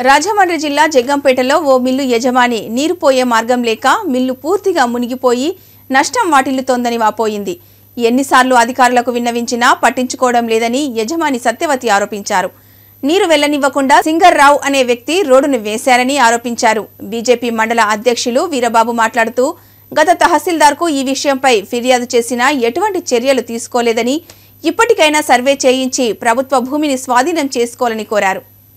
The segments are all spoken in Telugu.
రాజమండ్రి జిల్లా జగ్గంపేటలో ఓ మిల్లు యజమాని నీరు పోయే మార్గం లేక మిల్లు పూర్తిగా మునిగిపోయి నష్టం వాటిల్లుతోందని వాపోయింది ఎన్నిసార్లు అధికారులకు విన్నవించినా పట్టించుకోవడం లేదని యజమాని సత్యవతి ఆరోపించారు నీరు వెళ్లనివ్వకుండా సింగర్రావు అనే వ్యక్తి రోడ్డును వేశారని ఆరోపించారు బీజేపీ మండల అధ్యక్షులు వీరబాబు మాట్లాడుతూ గత తహసీల్దార్కు ఈ విషయంపై ఫిర్యాదు చేసినా ఎటువంటి చర్యలు తీసుకోలేదని ఇప్పటికైనా సర్వే చేయించి ప్రభుత్వ భూమిని స్వాధీనం చేసుకోవాలని కోరారు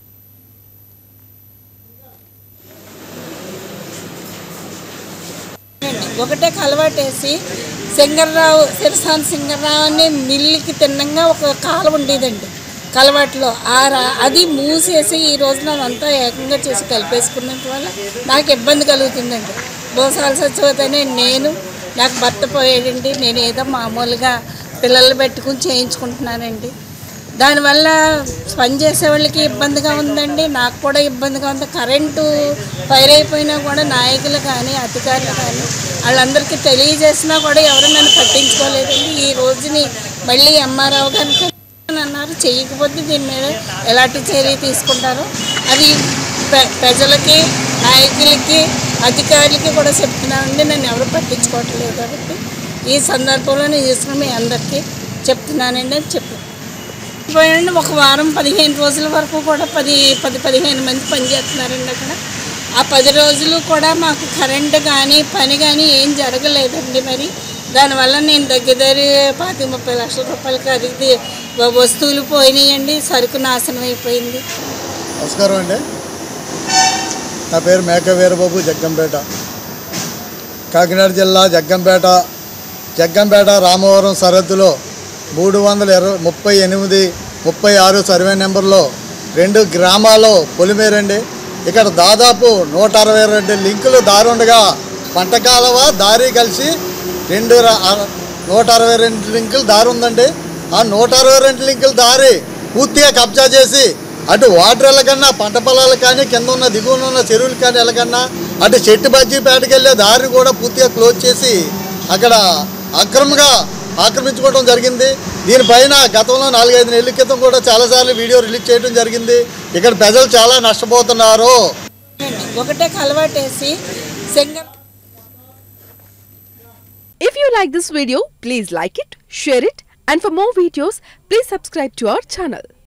ఒకటే కలవాటేసి సింగర్రావు సిరసాన్ సింగర్రావు అనే మిల్లుకి తిన్నంగా ఒక కాలం ఉండేదండి కలవాట్లో ఆ రా- అది మూసేసి ఈ రోజున అదంతా ఏకంగా చేసి కలిపేసుకున్నంత వల్ల నాకు ఇబ్బంది కలుగుతుందండి బోసాల సత్యవతనే నేను నాకు భర్త పోయాడండి నేను ఏదో మామూలుగా పిల్లలు పెట్టుకుని చేయించుకుంటున్నానండి దానివల్ల పని చేసే వాళ్ళకి ఇబ్బందిగా ఉందండి నాకు కూడా ఇబ్బందిగా ఉంది కరెంటు ఫైర్ అయిపోయినా కూడా నాయకులు కానీ అధికారులు కానీ వాళ్ళందరికీ తెలియజేసినా కూడా ఎవరు నన్ను పట్టించుకోలేదండి ఈ రోజుని మళ్ళీ ఎంఆర్ఓ గారికి అని అన్నారు చేయకపోతే దీని మీద ఎలాంటి చర్య తీసుకుంటారో అది ప్ర- ప్రజలకి నాయకులకి అధికారులకి కూడా చెప్తున్నానండి నన్ను ఎవరు పట్టించుకోవట్లేదు కాబట్టి ఈ సందర్భంలో నేను తీసుకుని మీ అందరికీ చెప్తున్నానండి అని చెప్పి పోయండి ఒక వారం పదిహేను రోజుల వరకు కూడా పది పది పదిహేను మంది పనిచేస్తున్నారండి అక్కడ ఆ పది రోజులు కూడా మాకు కరెంటు కానీ పని కానీ ఏం జరగలేదండి మరి దానివల్ల నేను దగ్గర దగ్గర పాతి ముప్పై లక్షల రూపాయలకి అది వస్తువులు పోయినాయండి సరుకు నాశనం అయిపోయింది నమస్కారం అండి నా పేరు మేక వీరబాబు జగ్గంపేట కాకినాడ జిల్లా జగ్గంపేట జగ్గంపేట రామవరం సరిహద్దులో మూడు వందల ఇరవై ముప్పై ఎనిమిది ముప్పై ఆరు సర్వే నెంబర్లో రెండు గ్రామాలు పొలిమేరండి ఇక్కడ దాదాపు నూట అరవై రెండు లింకులు దారి ఉండగా పంట కాలువ దారి కలిసి రెండు ర- అర- నూట అరవై రెండు లింకులు దారి ఉందండి ఆ నూట అరవై రెండు లింకుల దారి పూర్తిగా కబ్జా చేసి అటు వాటర్ వెళ్ళకన్నా పంట పొలాలకు కానీ కింద ఉన్న దిగువన ఉన్న చెరువులు కానీ వెళ్ళకన్నా అటు చెట్టు బజ్జీపేటకి వెళ్ళే దారిని కూడా పూర్తిగా క్లోజ్ చేసి అక్కడ అక్రమంగా ఆక్రమించుకోవడం జరిగింది దీనిపైన గతంలో నాలుగైదు నెలల క్రితం కూడా చాలాసార్లు వీడియో రిలీజ్ చేయడం జరిగింది ఇక్కడ ప్రజలు చాలా నష్టపోతున్నారు ఒకటే కలవాటేసి singer If you like this video, please like it, share it, and for more videos, please subscribe to our channel.